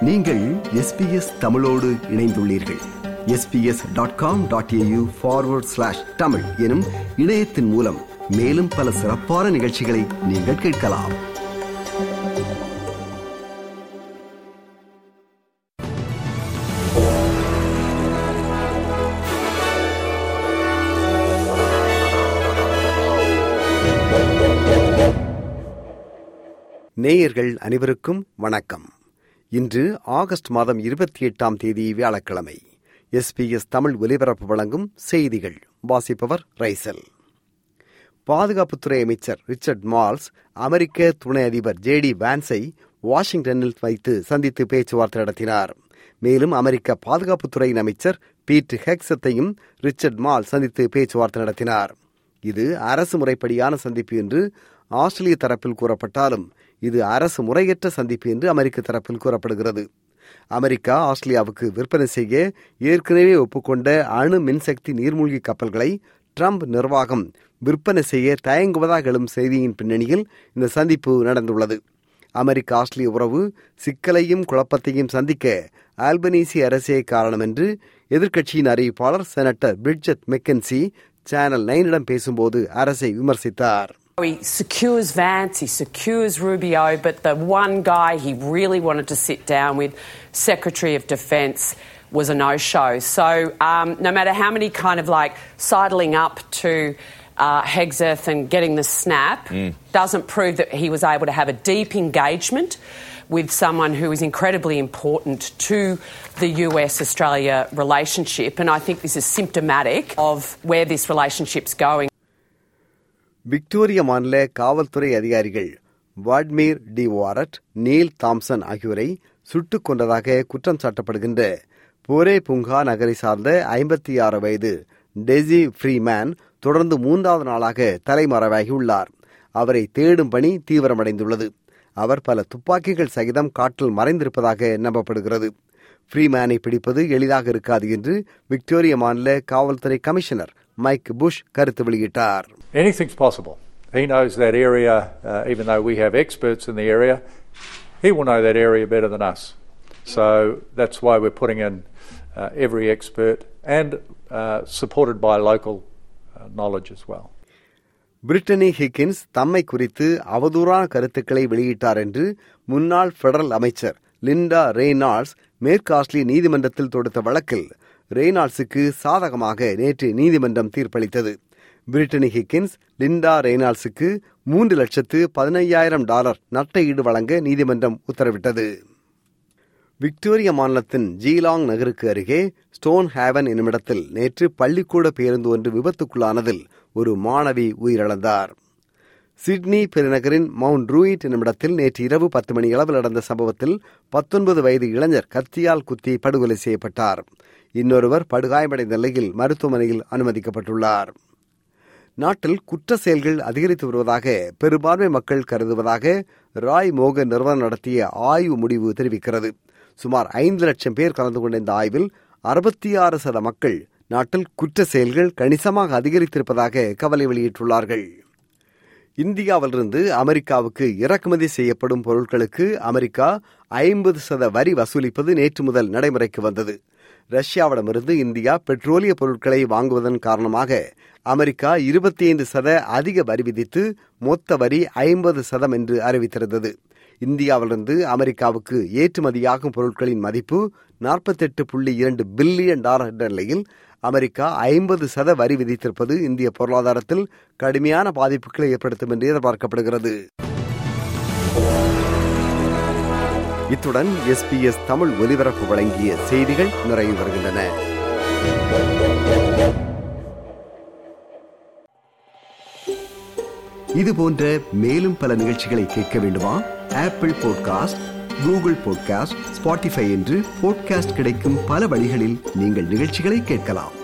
நீங்கள் எஸ்பிஎஸ் தமிழோடு இணைந்துள்ளீர்கள் SBS dot com dot AU forward slash Tamil எனும் இணையத்தின் மூலம் மேலும் பல சிறப்பான நிகழ்ச்சிகளை நீங்கள் கேட்கலாம் நேயர்கள் அனைவருக்கும் வணக்கம் இன்று ஆகஸ்ட் மாதம் இருபத்தி எட்டாம் தேதி வியாழக்கிழமை எஸ்பிஎஸ் தமிழ் ஒலிபரப்பு வழங்கும் செய்திகள் வாசிப்பவர் ரைசல் பாதுகாப்புத்துறை அமைச்சர் ரிச்சர்ட் மால்ஸ் அமெரிக்க துணை அதிபர் ஜே டி வான்ஸை வாஷிங்டனில் வைத்து சந்தித்து பேச்சுவார்த்தை நடத்தினார் மேலும் அமெரிக்க பாதுகாப்புத்துறையின் அமைச்சர் பீட் ஹெக்ஸத்தையும் ரிச்சர்ட் மால் சந்தித்து பேச்சுவார்த்தை நடத்தினார் இது அரசு முறைப்படியான சந்திப்பு என்று ஆஸ்திரேலிய தரப்பில் கூறப்பட்டாலும் இது அரசு முறையற்ற சந்திப்பு என்று அமெரிக்க தரப்பில் கூறப்படுகிறது அமெரிக்கா ஆஸ்திரேலியாவுக்கு விற்பனை செய்ய ஏற்கனவே ஒப்புக்கொண்ட அணு மின்சக்தி நீர்மூழ்கி கப்பல்களை ட்ரம்ப் நிர்வாகம் விற்பனை செய்ய தயங்குவதாக எழும் செய்தியின் பின்னணியில் இந்த சந்திப்பு நடந்துள்ளது அமெரிக்க ஆஸ்திரேலிய உறவு சிக்கலையும் குழப்பத்தையும் சந்திக்க ஆல்பனீசி அரசே காரணம் என்று எதிர்க்கட்சியின் அறிவிப்பாளர் செனட்டர் பிரிட்ஜட் மெக்கன்சி சேனல் நைனிடம் பேசும்போது அரசை விமர்சித்தார் He secures Vance, he secures Rubio, but the one guy he really wanted to sit down with, Secretary of Defence, was a no show. So, um, no matter how many kind of like sidling up to uh, Hegseth and getting the snap, doesn't prove that he was able to have a deep engagement with someone who is incredibly important to the US Australia relationship. And I think this is symptomatic of where this relationship's going. Victoria மாநில காவல்துறை அதிகாரிகள் Vadim de Waart Neal Thompson ஆகியோரை சுட்டுக் கொண்டதாக குற்றம் சாட்டப்படுகின்ற போரே புங்கா நகரை சார்ந்த ஐம்பத்தி ஆறு வயது டெசி ஃப்ரீமேன் தொடர்ந்து மூன்றாவது நாளாக தலைமறைவாகியுள்ளார் அவரை தேடும் பணி தீவிரமடைந்துள்ளது அவர் பல துப்பாக்கிகள் சகிதம் காற்றில் மறைந்திருப்பதாக நம்பப்படுகிறது ஃப்ரீமேனை பிடிப்பது எளிதாக இருக்காது என்று விக்டோரிய மாநில காவல்துறை கமிஷனர் மைக் புஷ் கருத்து வெளியிட்டார் Anything's possible. He knows that area, uh, even though we have experts in the area, he will know that area better than us. So that's why we're putting in uh, every expert and uh, supported by local uh, knowledge as well. Brittany Higgins தம்மை குறித்து அவதூறான கருத்துக்களை வெளியிட்டார் என்று முன்னாள் federal அமைச்சர் Linda Reynolds மேற்கு ஆஸ்திரேலிய நீதிமன்றத்தில் தொடுத்த வழக்கில் ரெய்னால்ட்ஸுக்கு சாதகமாக நேற்று நீதிமன்றம் தீர்ப்பளித்தது பிரிட்டனி ஹிக்கின்ஸ் லிண்டா ரெய்னால்ட்ஸுக்கு மூன்று லட்சத்து பதினையாயிரம் டாலர் நட்ட ஈடு வழங்க நீதிமன்றம் உத்தரவிட்டது விக்டோரிய மாநிலத்தின் ஜீலாங் நகருக்கு அருகே ஸ்டோன் ஹேவன் என்னுமிடத்தில் நேற்று பள்ளிக்கூட பேருந்து ஒன்று விபத்துக்குள்ளானதில் ஒரு மாணவி உயிரிழந்தார் சிட்னி பெருநகரின் மவுண்ட் ரூயிட் என்னுமிடத்தில் நேற்று இரவு பத்து மணி அளவில் நடந்த சம்பவத்தில் பத்தொன்பது வயது இளைஞர் கத்தியால் குத்தி படுகொலை செய்யப்பட்டார் இன்னொருவர் படுகாயமடைந்த நிலையில் மருத்துவமனையில் அனுமதிக்கப்பட்டுள்ளார் நாட்டில் குற்ற செயல்கள் அதிகரித்து வருவதாக பெரும்பான்மை மக்கள் கருதுவதாக ராய் மோகன் நிறுவனம் நடத்திய ஆய்வு முடிவு தெரிவிக்கிறது சுமார் ஐந்து லட்சம் பேர் கலந்து கொண்ட இந்த ஆய்வில் அறுபத்தி ஆறு சத மக்கள் நாட்டில் குற்ற செயல்கள் கணிசமாக அதிகரித்திருப்பதாக கவலை வெளியிட்டுள்ளார்கள் இந்தியாவிலிருந்து அமெரிக்காவுக்கு இறக்குமதி செய்யப்படும் பொருட்களுக்கு அமெரிக்கா ஐம்பது சத வரி வசூலிப்பது நேற்று முதல் நடைமுறைக்கு வந்தது ரஷ்யாவிடமிருந்து இந்தியா பெட்ரோலிய பொருட்களை வாங்குவதன் காரணமாக அமெரிக்கா இருபத்தி ஐந்து சத அதிக வரி விதித்து மொத்த வரி ஐம்பது சதம் என்று அறிவித்திருந்தது இந்தியாவிலிருந்து அமெரிக்காவுக்கு ஏற்றுமதியாகும் பொருட்களின் மதிப்பு நாற்பத்தெட்டு புள்ளி இரண்டு பில்லியன் டாலர் என்ற நிலையில் அமெரிக்கா ஐம்பது சத வரி விதித்திருப்பது இந்திய பொருளாதாரத்தில் கடுமையான பாதிப்புகளை ஏற்படுத்தும் என்று எதிர்பார்க்கப்படுகிறது இத்துடன் எஸ்பிஎஸ் தமிழ் ஒலிபரப்பு வழங்கிய செய்திகள் நிறைவு வருகின்றன இது போன்ற மேலும் பல நிகழ்ச்சிகளை கேட்க வேண்டுமா Apple podcast Google podcast Spotify என்று பாட்காஸ்ட் கிடைக்கும் பல வழிகளில் நீங்கள் நிகழ்ச்சிகளை கேட்கலாம்